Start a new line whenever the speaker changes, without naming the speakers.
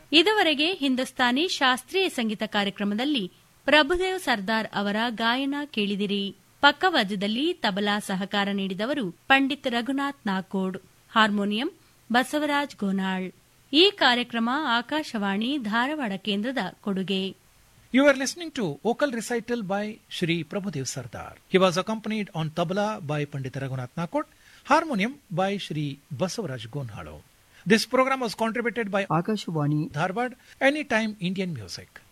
ಇದುವರೆಗೆ ಹಿಂದೂಸ್ತಾನಿ ಶಾಸ್ತ್ರೀಯ ಸಂಗೀತ ಕಾರ್ಯಕ್ರಮದಲ್ಲಿ ಪ್ರಭುದೇವ್ ಸರ್ದಾರ್ ಅವರ ಗಾಯನ ಕೇಳಿದಿರಿ ಪಕ್ಕವಾದ್ಯದಲ್ಲಿ ತಬಲಾ ಸಹಕಾರ ನೀಡಿದವರು ಪಂಡಿತ್ ರಘುನಾಥ್ ನಾಕೋಡ್ ಹಾರ್ಮೋನಿಯಂ ಬಸವರಾಜ್ ಗೋನಾಳ್ ಈ ಕಾರ್ಯಕ್ರಮ ಆಕಾಶವಾಣಿ ಧಾರವಾಡ ಕೇಂದ್ರದ ಕೊಡುಗೆ
You were listening to vocal recital by Shri Prabhudev Sardar. He was accompanied on tabla by Pandit Raghunath Nakot, harmonium by Shri Basavaraj Gonhalo. This program was contributed by
Akashvani
Dharwad Anytime Indian Music.